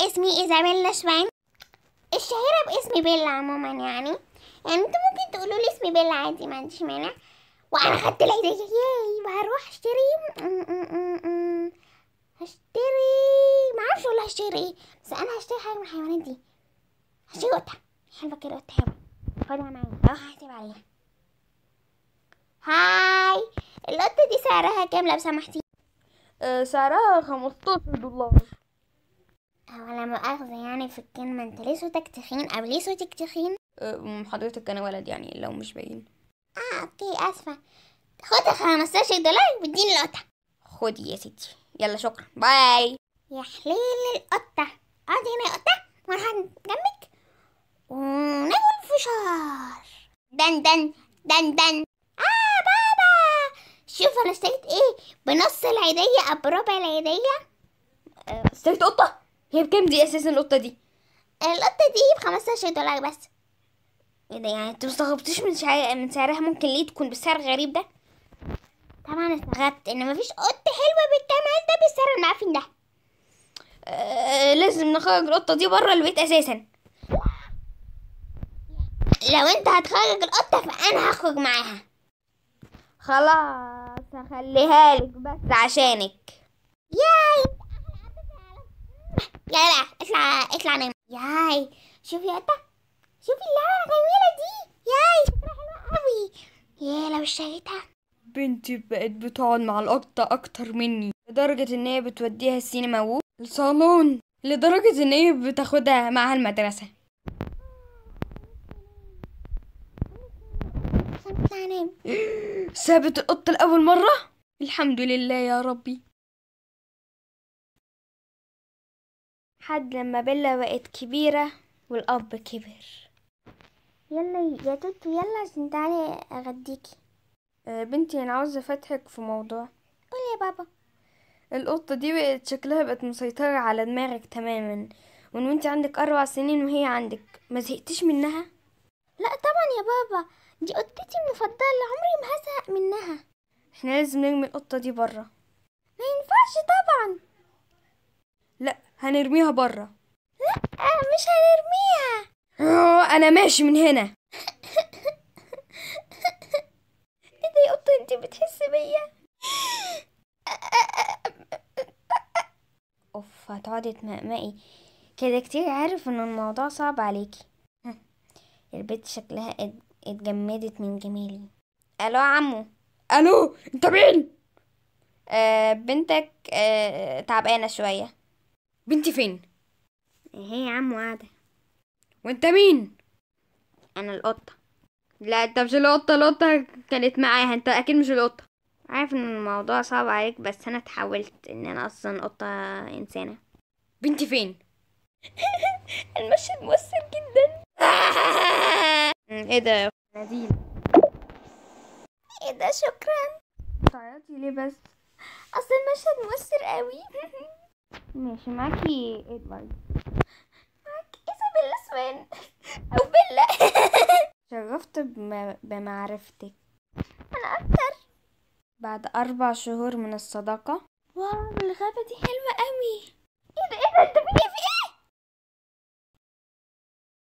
اسمي ايزابيلا شوان الشهيرة باسم بيلا عموما يعني يعني انتوا ممكن تقولوا لي اسمي بيلا عادي ما عنديش مانع وانا خدت العيدية ياي وهروح اشتري م- م- م- م. هشتري معرفش والله هشتري ايه بس انا هشتري حاجة من الحيوانات دي هشتري قطة حلوة كده قطة حلوة خدها معايا اروح احسب عليها هاي القطة دي سعرها كام لو سمحتي آه سعرها 15 دولار هو لا مؤاخذة يعني في الكلمة انت ليه صوتك تخين او ليه صوتك تخين آه حضرتك انا ولد يعني لو مش باين اه اوكي اسفة خد 15 دولار واديني القطة خدي يا ستي يلا شكرا باي يا حليل القطة اقعدي هنا يا قطة وانا هقعد جنبك وناكل فشار دن دن دن دن اه بابا شوف انا اشتريت ايه بنص العيدية او بربع العيدية اشتريت قطة هي بكام دي اساسا القطة دي القطة دي ب 15 دولار بس ايه ده يعني انتوا مستغربتوش من سعر من سعرها ممكن ليه تكون بالسعر الغريب ده طبعا استغربت ان مفيش قطة حلوة بالجمال ده بالسعر المعفن ده آه لازم نخرج القطة دي بره البيت اساسا لو انت هتخرج القطة فانا هخرج معاها خلاص هخليها لك بس عشانك ياي يلا اطلع اطلع نام ياي شوفي يا قطة شوفي اللعبة الجميلة دي ياي شكلها حلوة قوي يا لو اشتريتها بنتي بقت بتقعد مع القطة أكتر مني لدرجة إن هي بتوديها السينما و الصالون لدرجة إن هي بتاخدها معاها المدرسة عشان اطلع انام سابت القطة لأول مرة الحمد لله يا ربي حد لما بيلا بقت كبيرة والأب كبر يلا يا توتو يلا عشان تعالي اغديكي آه، بنتي أنا عاوزة أفتحك في موضوع قولي يا بابا القطة دي بقت شكلها بقت مسيطرة على دماغك تماما وان وانت عندك أربع سنين وهي عندك ما زهقتش منها لا طبعا يا بابا دي قطتي المفضلة عمري ما هزهق منها احنا لازم نرمي القطة دي برا ما ينفعش طبعا لا هنرميها برا لا مش هنرميها آه، انا ماشي من هنا ايه ده يا قطة انت بتحسي بيا اوف هتقعدي تمقمقي كده كتير عارف ان الموضوع صعب عليكي هم، البنت شكلها ات- اتجمدت من جمالي الو يا عمو الو انت مين آه بنتك آه تعبانه شويه بنتي فين هي يا عم قاعدة وانت مين انا القطة لا انت مش القطه القطه كانت معاها انت اكيد مش القطه عارف ان الموضوع صعب عليك بس انا اتحولت ان انا اصلا قطة انسانة بنتي فين المشهد مؤثر جدا مم، ايه ده يا نادين ايه ده شكرا بتعيطي ليه بس اصل المشهد مؤثر قوي ماشي معاكي ادوارد معاك ايزابيلا سوان او بيلا شرفت بم- بمعرفتك انا اكتر بعد أربع شهور من الصداقة واو الغابة دي حلوة قوي ايه ده ايه ده انت في ايه في ايه